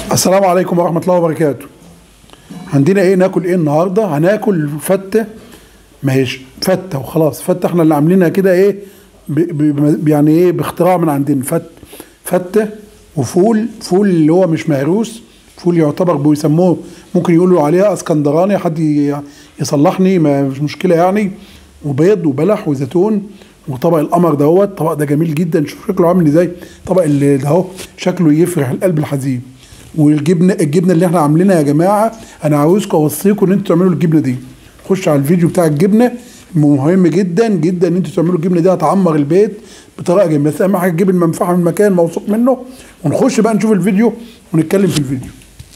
السلام عليكم ورحمة الله وبركاته عندنا ايه ناكل ايه النهاردة هناكل فتة ما هيش فتة وخلاص فتة احنا اللي عاملينها كده ايه ب ب يعني ايه باختراع من عندنا فت فتة وفول فول اللي هو مش مهروس فول يعتبر بيسموه ممكن يقولوا عليها اسكندراني حد ي- يصلحني ما مش مشكلة يعني وبيض وبلح وزيتون وطبق القمر دهوت الطبق ده جميل جدا شوف شكله عامل ازاي الطبق اللي ده اهو شكله يفرح القلب الحزين والجبنه الجبنه اللي احنا عاملينها يا جماعه انا عاوزكم اوصيكم ان انتوا تعملوا الجبنه دي خش على الفيديو بتاع الجبنه مهم جدا جدا ان انتوا تعملوا الجبنه دي هتعمر البيت بطريقه جميله بس اهم حاجه تجيب المنفعه من مكان موثوق منه ونخش بقى نشوف الفيديو ونتكلم في الفيديو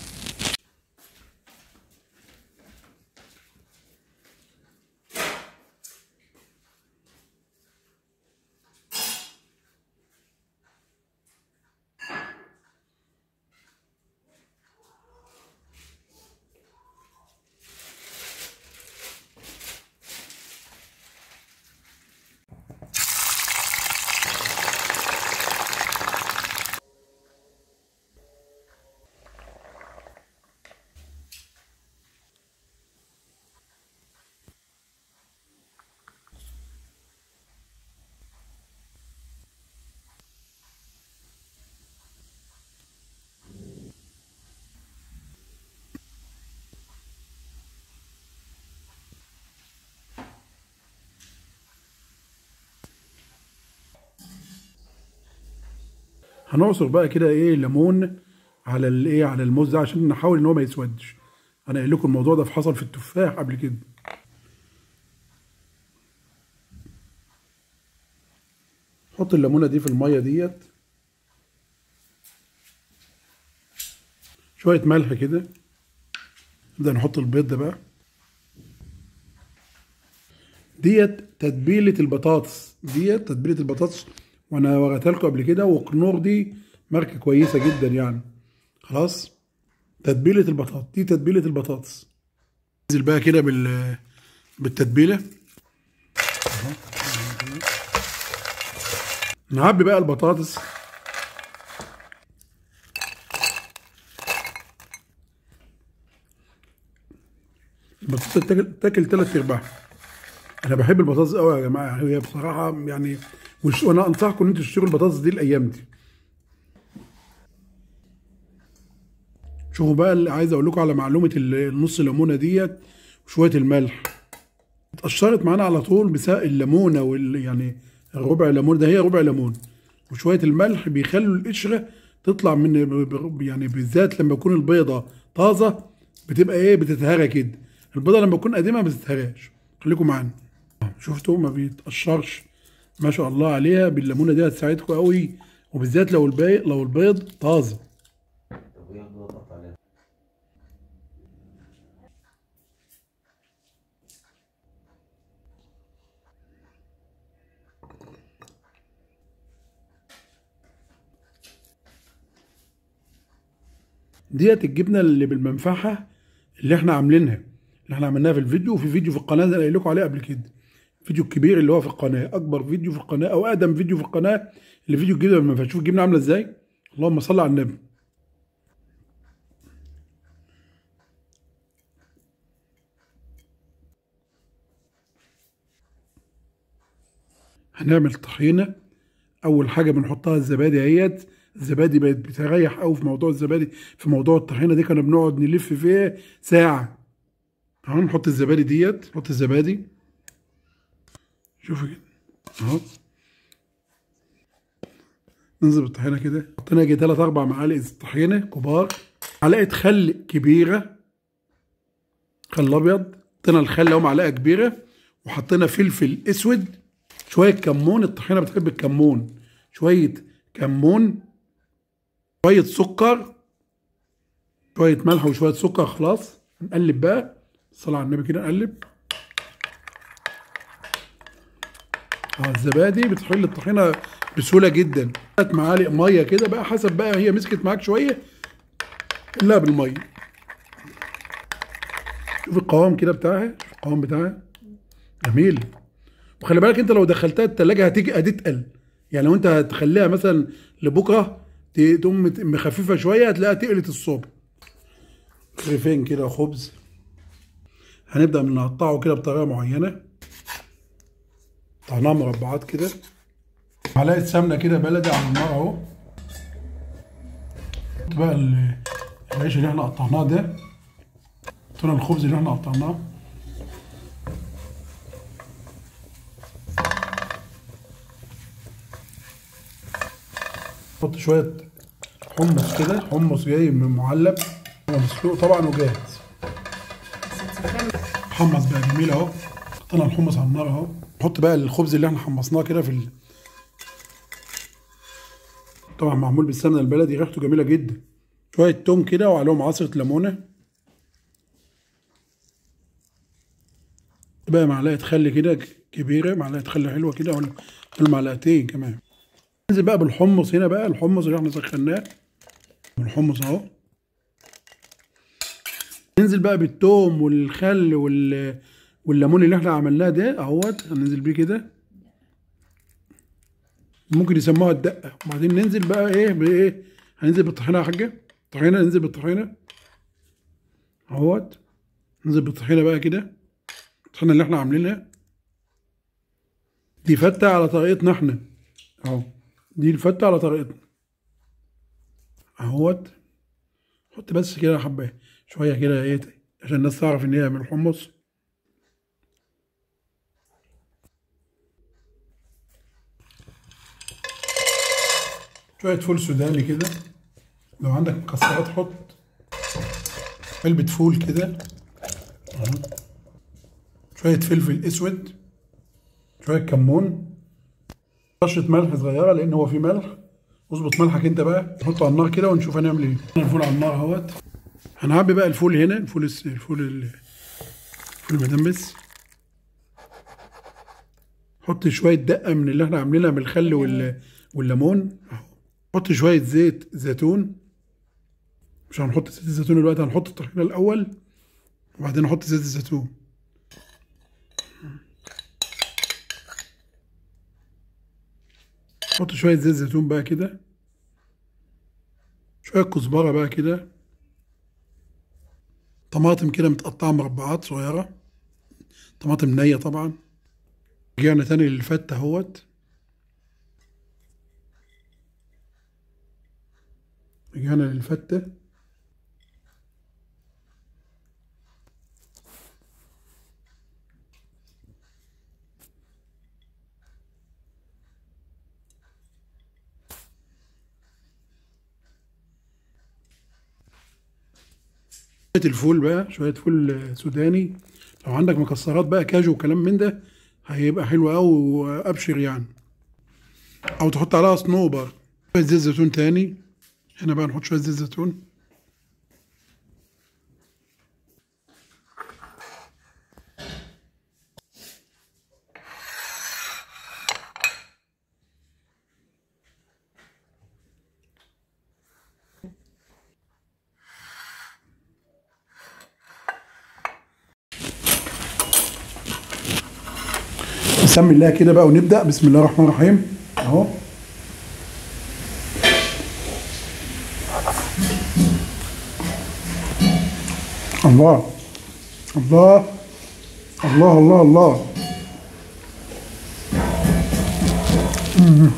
هنعصر بقى كده ايه ليمون على الايه على الموز ده عشان نحاول ان هو ما يسودش انا قايل لكم الموضوع ده حصل في التفاح قبل كده حط الليمونه دي في الميه ديت شويه ملح كده نبدا نحط البيض ده بقى ديت تتبيله البطاطس ديت تتبيله البطاطس وانا وريتها لكم قبل كده وقنور دي ماركه كويسه جدا يعني خلاص تتبيله البطاطس دي تتبيله البطاطس ننزل بقى كده بال بالتتبيله أهو. نعبي بقى البطاطس البطاطس تاكل تاكل تلات ارباعها انا بحب البطاطس قوي يا جماعه يعني هي بصراحه يعني وش وانا انصحكم ان انتوا تشتروا البطاطس دي الايام دي شوفوا بقى اللي عايز اقول لكم على معلومه ال- النص ليمونه ديت وشويه الملح اتقشرت معانا على طول بساق الليمونه وال يعني الربع ليمون ده هي ربع ليمون وشويه الملح بيخلوا القشره تطلع من ب- ب- يعني بالذات لما يكون البيضه طازه بتبقى ايه بتتهرى كده البيضه لما تكون قديمه ما بتتهراش خليكم معانا شفتوا ما بيتقشرش ما شاء الله عليها بالليمونه دي هتساعدكم قوي وبالذات لو البيض لو البيض طازه ديت الجبنه اللي بالمنفعه اللي احنا عاملينها اللي احنا عملناها في الفيديو وفي فيديو في القناه ده انا قايل لكم عليه قبل كده الفيديو الكبير اللي هو في القناه اكبر فيديو في القناه او اقدم فيديو في القناه اللي فيديو الجبنه بالمنفعه شوف الجبنه عامله ازاي اللهم صل على النبي هنعمل طحينه اول حاجه بنحطها الزبادي اهيت الزبادي بقت بتريح قوي في موضوع الزبادي في موضوع الطحينه دي كنا بنقعد نلف فيها ساعه اهو نحط الزبادي ديت نحط الزبادي شوفوا كده اهو ننزل بالطحينه كده حطينا يجي تلات اربع معالق طحينه كبار معلقه خل كبيره خل ابيض حطينا الخل اهو معلقه كبيره وحطينا فلفل اسود شويه كمون الطحينه بتحب الكمون شويه كمون شويه سكر شويه ملح وشويه سكر خلاص نقلب بقى صلى على النبي كده نقلب اه الزبادي بتحل الطحينه بسهوله جدا ثلاث معالق ميه كده بقى حسب بقى هي مسكت معاك شويه لا بالميه شوف القوام كده بتاعها شوف القوام بتاعها جميل وخلي بالك انت لو دخلتها التلاجة هتيجي هتتقل يعني لو انت هتخليها مثلا لبكره ت- ت- تقوم مت- مخففه شويه هتلاقيها تقلت الصبح رغيفين كده خبز هنبدا نقطعه كده بطريقه معينه قطعناه مربعات كده معلقه سمنه كده بلدي على النار اهو حط بقى ال- العيش اللي احنا قطعناه ده حطينا الخبز اللي احنا قطعناه حط شويه حمص كده حمص جاي من معلب هو مسلوق طبعا وجاهز حمص بقى جميل اهو حطينا الحمص على النار اهو نحط بقى الخبز اللي احنا حمصناه كده في ال... طبعا معمول بالسمنه البلدي ريحته جميله جدا شويه توم كده وعليهم عصره ليمونه بقى معلقه خل كده كبيره معلقه خل حلوه كده ولا ولا معلقتين كمان ننزل بقى بالحمص هنا بقى الحمص اللي احنا سخناه الحمص اهو ننزل بقى بالثوم والخل وال والليمون اللي احنا عملناه ده اهوت هننزل بيه كده ممكن يسموها الدقه وبعدين ننزل بقى ايه بايه هننزل بالطحينه يا حاجه طحينه ننزل بالطحينه اهوت ننزل بالطحينه بقى كده الطحينه اللي احنا عاملينها دي فته على طريقتنا احنا اهو دي الفته على طريقتنا اهوت حط بس كده حبه شويه كده ايه عشان الناس تعرف ان هي من الحمص شويه فول سوداني كده لو عندك مكسرات حط علبه فول كده اهو شويه فلفل اسود شويه كمون رشه ملح صغيره لان هو فيه ملح اظبط ملحك انت بقى نحطه على النار كده ونشوف هنعمل ايه الفول على النار اهوت هنعبي بقى الفول هنا الفول الس- الفول ال- الفول المدمس حط شويه دقه من اللي احنا عاملينها من الخل وال والليمون اهو حط شويه زيت زيتون مش هنحط زيت الزيتون دلوقتي هنحط الطحينه الاول وبعدين نحط زيت الزيتون حط شوية زيت زيتون بقى كده شوية كزبرة بقى كده طماطم كده متقطعة مربعات صغيرة طماطم نية طبعا رجعنا تاني للفتة اهوت رجعنا للفتة شوية الفول بقى شوية فول سوداني لو عندك مكسرات بقى كاجو وكلام من ده هيبقى حلو قوي وابشر يعني او تحط عليها صنوبر شوية زيت زيتون تاني هنا بقى نحط شوية زيت زيتون نسمي الله كده بقى ونبدأ بسم الله الرحمن الرحيم اهو الله الله الله الله الله مم.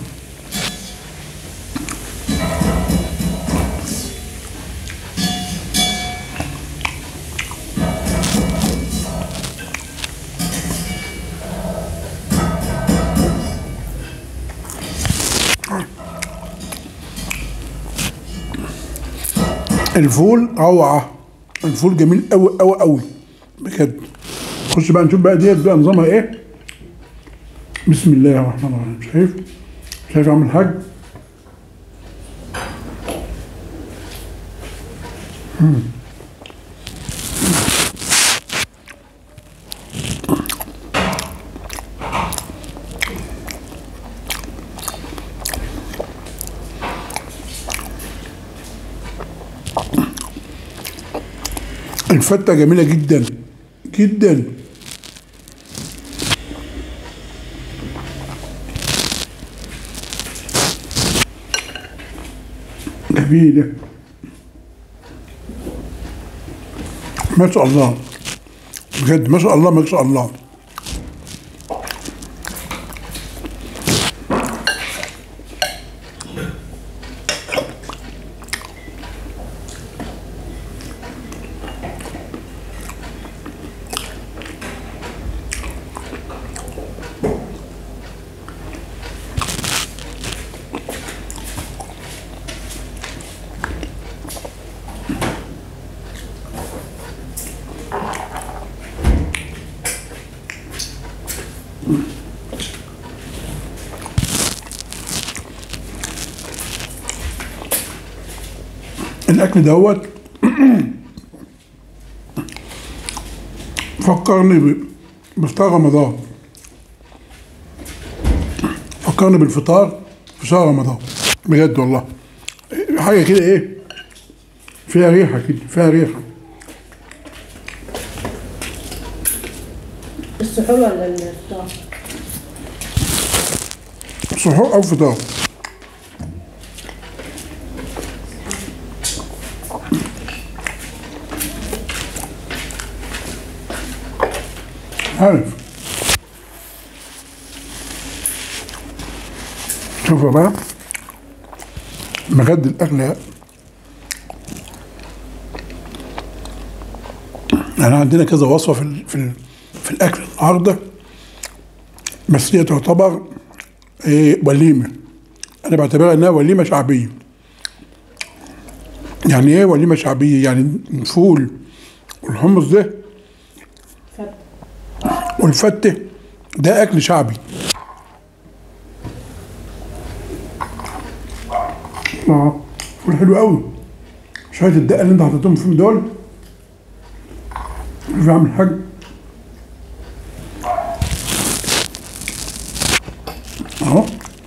الفول روعة الفول جميل قوي قوي قوي بجد خش بقى نشوف بقى ديت بقى نظامها ايه بسم الله الرحمن الرحيم شايف شايف يا عم الحاج مم. الفتة جميلة جدا جدا فيه ده ما شاء الله بجد ما شاء الله ما شاء الله الاكل دوت فكرني ب- بفطار رمضان فكرني بالفطار في شهر رمضان بجد والله حاجه كده ايه فيها ريحه كده فيها ريحه السحور ولا الفطار؟ سحور او فطار عارف شوفوا بقى بجد الاكل يعني عندنا كذا وصفه في ال- في ال- في الاكل النهارده بس هي تعتبر إيه وليمه انا بعتبرها انها وليمه شعبيه يعني ايه وليمه شعبيه يعني الفول والحمص ده فت والفته ده اكل شعبي اه فول حلو قوي شويه الدقه اللي انت حطيتهم فيهم دول شوف يا عم الحاج اهو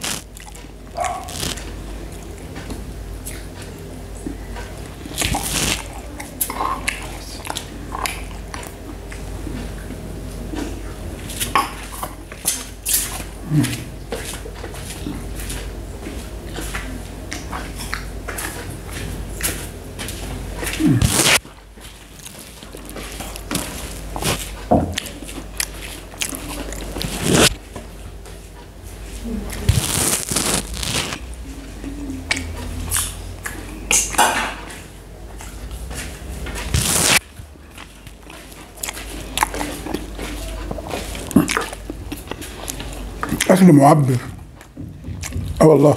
اكل معبر اه والله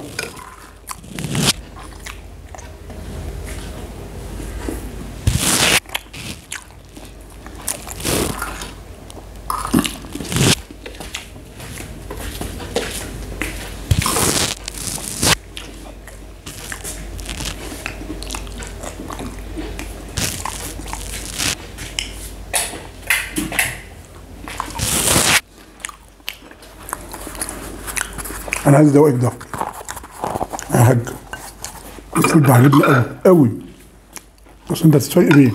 انا عايز ادوقك ده يا حاج الفول ده عجبني قوي قوي بس انت هتتفاجئ بيه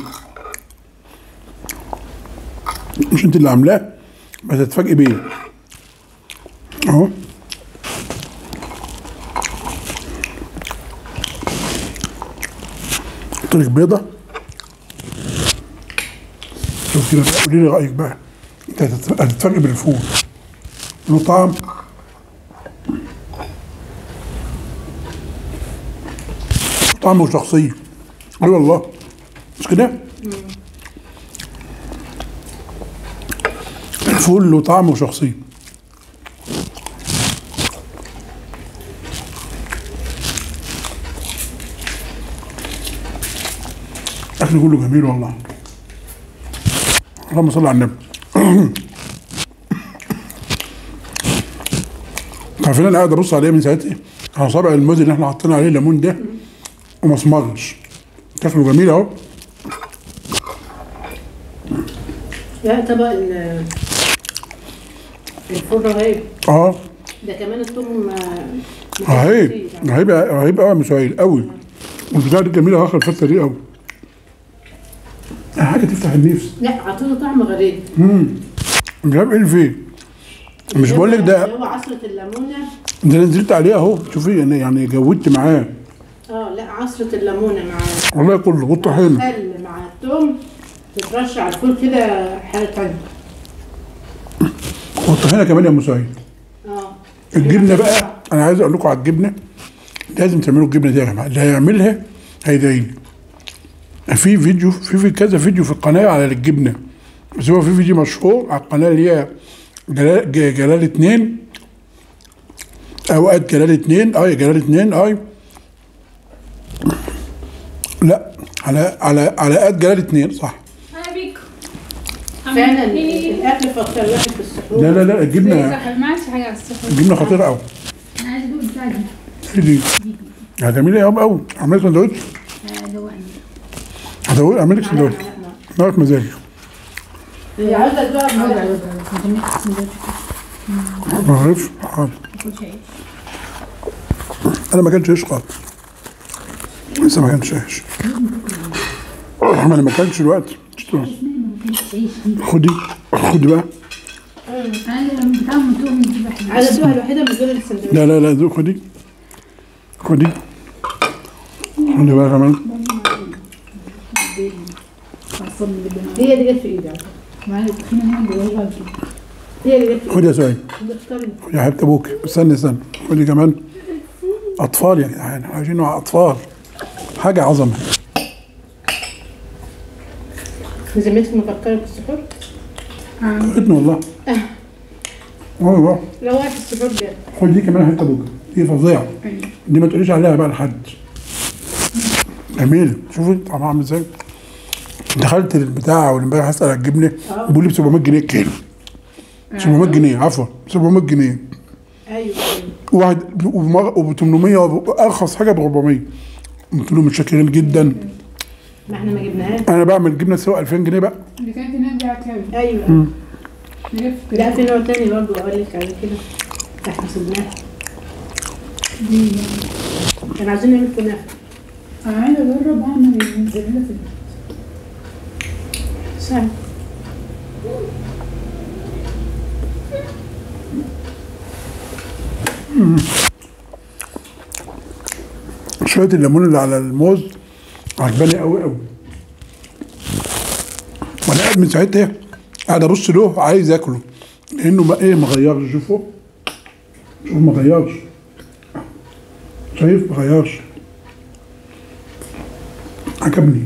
مش انت اللي عاملاه بس هتتفاجئ بيه اهو قلت لك بيضه شوف كده بقى، قولي لي رايك بقى انت هتت- هتتفاجئ بالفول له طعم طعم وشخصية اي والله مش كده؟ الفول له طعم وشخصية الاكل كله جميل والله اللهم صل على النبي عارفين انا قاعد ابص عليه من ساعتها على صابع الموز اللي احنا حاطين عليه ليمون ده وما اسمرش شكله جميل اهو لا طبق ال- الفول رهيب اه ده كمان الثوم آه، رهيب كتير. رهيب رهيب قوي يا مسائل قوي والبتاع دي جميله اخر الفته دي قوي حاجه تفتح النفس لا عطيله طعم غريب مش عارف ايه اللي فيه مش بقول لك ده اللي هو عصرة الليمونة ده أنا نزلت عليه اهو شوفي يعني يعني جودت معاه اه لا عصرة الليمونة مع والله كله والطحينه الخل مع الثوم تترش على الفول كده حاجة تانية والطحينه كمان يا ام سعيد اه الجبنه بقى انا عايز اقول لكم على الجبنه لازم تعملوا الجبنه دي يا جماعه اللي هيعملها هيدعي لي في فيديو في, في كذا فيديو في القناه على الجبنه بس هو في فيديو مشهور على القناه اللي هي جلال, ج- جلال اتنين اوقات جلال اتنين اه جلال اتنين اه لا على على على قد جلال اتنين صح انا بيك فعلا الاكل فكر الواحد في السحور لا لا لا الجبنه ما عادش حاجه على السفر الجبنه خطيره قوي انا عايز ادوق بتاع دي ايه دي؟ هتعملي ايه قوي اعملي سندوتش دوقني هدوق اعمل لك سندوتش نارك مزاجي هي عايزة تدوق ما معايا. ما اعرفش حاضر انا ما كانش عيش خالص لسه ما كانش عيش ما انا ما كانش الوقت خدي خدي بقى انا لما بتاع مطوع من بحب عايزة تدوق الوحيدة من غير السندوتش لا لا لا ذوق خدي خدي خدي بقى كمان هي دي جت في ايدي على فكرة. معايا الطحينه هنا جواها هي اللي جت في خدي يا سعيد ايدي اختاري خدي يا حبيبه ابوك استني استني خدي كمان اطفال يا جدعان عايزين نوع اطفال حاجه عظمه بذمتك مفكرة في السحور خدني والله والله لو واحد السحور جت خد دي كمان حته بوجه دي فظيعه دي ما تقوليش عليها بقى لحد جميل شوفي طعمها عامل ازاي دخلت البتاع والامبارح هسال على الجبنه بيقول لي ب 700 جنيه الكيلو 700 جنيه عفوا 700 جنيه ايوه ايوه واحد وب 800 ارخص حاجه ب 400 قلت له متشكرين جدا ما احنا ما جبناهاش انا بعمل جبنه تساوي 2000 جنيه بقى اللي كانت هناك دي عكاوي ايوه نلف لا في نوع تاني برضه اقول لك عليه كده احنا سيبناه كان عايزين نعمل كنافه انا عايزه اجرب اعمل الموزاريلا في البيت سهل شويه الليمون اللي على الموز عجباني قوي قوي وانا قاعد من ساعتها قاعد ابص له عايز اكله لانه ما ايه ما غيرش شوفوا شوف ما غيرش شايف ما غيرش عجبني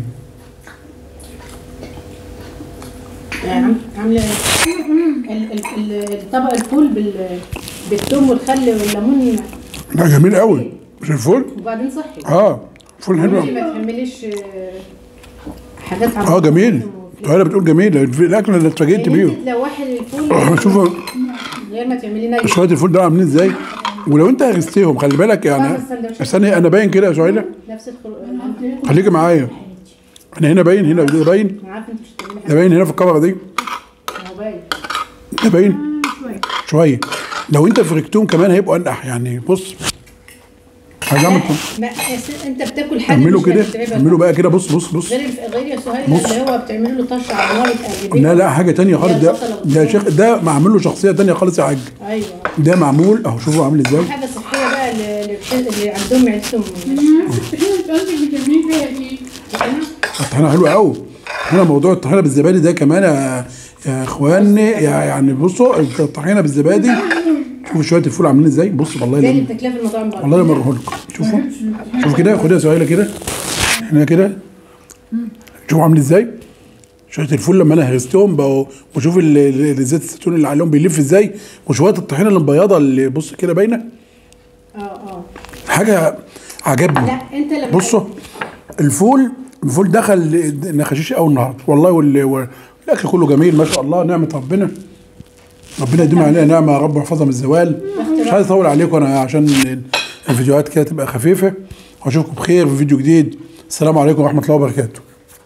عم- عامله ال- ال- ال- الطبق الفول بال بالثوم والخل والليمون لا جميل قوي مش الفول وبعدين صحي اه فول حلو انتي ما تعمليش آه، حاجات اه جميل انا بتقول جميل الاكل اللي اتفاجئت بيه انت تلوحي الفول شوفوا غير ما تعملي ني شويه الفول ده عاملين ازاي ولو انت هرستيهم خلي بالك يعني استني انا باين كده يا سهيله نفس الخروج خليكي معايا انا هنا باين هنا ده باين انا عارفه انت مش هتعملي ده حاجه باين هنا في الكاميرا دي هو باين ده باين شويه لو انت فركتهم كمان هيبقوا انقح يعني بص هنعمل لا يا س- انت بتاكل حاجه اعملوا مش كده هتتعبك. اعملوا بقى كده بص بص بص غير الف- غير يا سهيل بص. اللي هو بتعملوا له طشه على النار تقلبيه لا لا حاجه تانية خالص ده ده شيخ ده معمول له شخصيه تانية خالص يا حاج ايوه ده معمول اهو شوفوا عامل ازاي حاجه صحيه بقى اللي, اللي بتحس- اللي عندهم معدتهم الطحينه مش قصدك بتعملي فيها ايه؟ الطحينه حلوه قوي هنا موضوع الطحينه بالزبادي ده كمان يا يا اخواني يا- يعني بصوا الطحينه بالزبادي شوفوا شويه الفول عاملين ازاي بص والله زي اللي لما بتاكلها في المطاعم بره والله لما اروح لكم شوفوا شوفوا كده خدها سهيله كده هنا كده شوفوا عامل ازاي شويه الفول لما انا هرستهم بقوا وشوف ال- ال- الزيت الزيتون اللي عليهم بيلف ازاي وشويه الطحينه اللي مبيضه اللي بص كده باينه اه اه حاجه عجبني لا انت لما بصوا الفول الفول دخل نخشيش قوي النهارده والله وال- وال- الاكل كله جميل ما شاء الله نعمه ربنا ربنا يديم علينا نعمه يا رب ويحفظها من الزوال مش عايز اطول عليكم انا عشان الفيديوهات كده تبقى خفيفه واشوفكم بخير في فيديو جديد السلام عليكم ورحمه الله وبركاته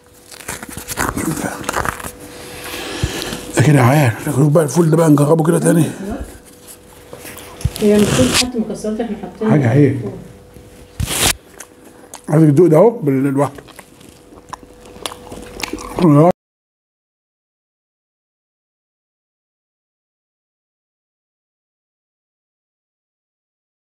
ده كده عيال شوف بقى الفول ده بقى نجربه كده تاني هي المفروض تحط مكسرات احنا حاطين حاجة هي. عايزك تدوق ده اهو بال- لوحده